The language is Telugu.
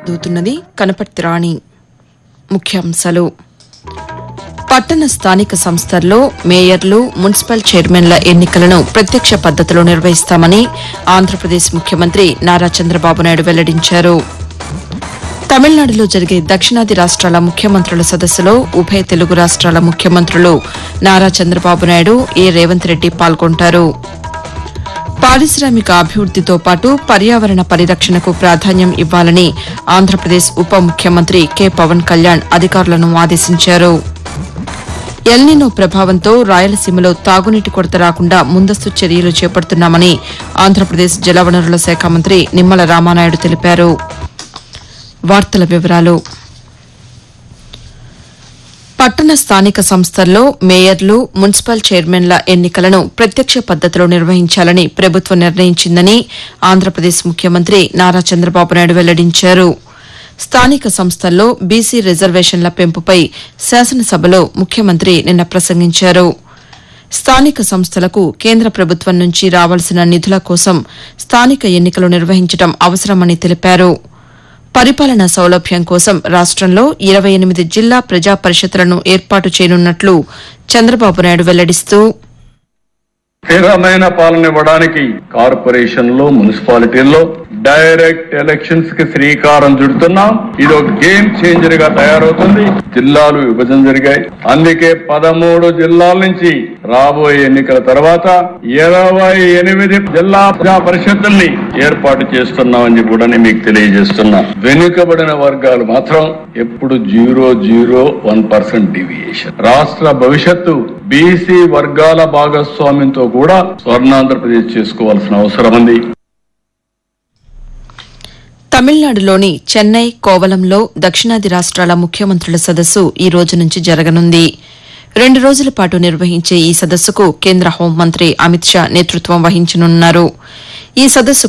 దూతున్నది కనపర్తి రాణి ముఖ్యాంశాలు పట్టణ స్థానిక సంస్థల్లో మేయర్లు మున్సిపల్ చైర్మన్ల ఎన్నికలను ప్రత్యక్ష పద్దతిలో నిర్వహిస్తామని ఆంధ్రప్రదేశ్ ముఖ్యమంత్రి నారా చంద్రబాబు నాయుడు వెల్లడించారు తమిళనాడులో జరిగే దక్షిణాది రాష్ట్రాల ముఖ్యమంత్రుల సదస్సులో ఉభయ తెలుగు రాష్ట్రాల ముఖ్యమంత్రులు నారా చంద్రబాబు నాయుడు ఏ రేవంత్ రెడ్డి పాల్గొంటారు పారిశ్రామిక అభివృద్దితో పాటు పర్యావరణ పరిరక్షణకు ప్రాధాన్యం ఇవ్వాలని ఆంధ్రప్రదేశ్ ఉప ముఖ్యమంత్రి కె పవన్ కళ్యాణ్ అధికారులను ఆదేశించారు ఎల్నినో ప్రభావంతో రాయలసీమలో తాగునీటి కొరత రాకుండా ముందస్తు చర్యలు చేపడుతున్నామని ఆంధ్రప్రదేశ్ జలవనరుల శాఖ మంత్రి నిమ్మల రామానాయుడు తెలిపారు వార్తల వివరాలు పట్టణ స్థానిక సంస్థల్లో మేయర్లు మున్సిపల్ చైర్మన్ల ఎన్నికలను ప్రత్యక్ష పద్దతిలో నిర్వహించాలని ప్రభుత్వం నిర్ణయించిందని ఆంధ్రప్రదేశ్ ముఖ్యమంత్రి నారా చంద్రబాబు నాయుడు వెల్లడించారు స్థానిక సంస్థల్లో బీసీ రిజర్వేషన్ల పెంపుపై శాసనసభలో ముఖ్యమంత్రి నిన్న ప్రసంగించారు స్థానిక సంస్థలకు కేంద్ర ప్రభుత్వం నుంచి రావాల్సిన నిధుల కోసం స్థానిక ఎన్నికలు నిర్వహించడం అవసరమని తెలిపారు పరిపాలనా సౌలభ్యం కోసం రాష్టంలో ఇరవై ఎనిమిది జిల్లా ప్రజా పరిషత్లను ఏర్పాటు చేయనున్నట్లు చంద్రబాబు నాయుడు వెల్లడిస్తూ స్థిరమైన పాలన ఇవ్వడానికి కార్పొరేషన్లో మున్సిపాలిటీల్లో డైరెక్ట్ ఎలక్షన్స్ కి శ్రీకారం చుడుతున్నాం ఇది ఒక గేమ్ చేంజర్ గా తయారవుతుంది జిల్లాలు విభజన జరిగాయి అందుకే పదమూడు జిల్లాల నుంచి రాబోయే ఎన్నికల తర్వాత ఇరవై ఎనిమిది జిల్లా ప్రజా పరిషత్తుల్ని ఏర్పాటు చేస్తున్నామని కూడా నేను మీకు తెలియజేస్తున్నా వెనుకబడిన వర్గాలు మాత్రం ఎప్పుడు zero zero one percent deviation రాష్ట్ర భవిష్యత్తు బీసీ వర్గాల భాగస్వామ్యంతో కూడా స్వర్ణాంధ్రప్రదేశ్ చేసుకోవాల్సిన అవసరం ఉంది తమిళనాడులోని చెన్నై కోవలంలో దక్షిణాది రాష్ట్రాల ముఖ్యమంత్రుల సదస్సు ఈ రోజు నుంచి జరగనుంది రెండు రోజుల పాటు నిర్వహించే ఈ సదస్సుకు కేంద్ర హోంమంత్రి అమిత్ షా నేతృత్వం వహించనున్నారు ఈ సదస్సు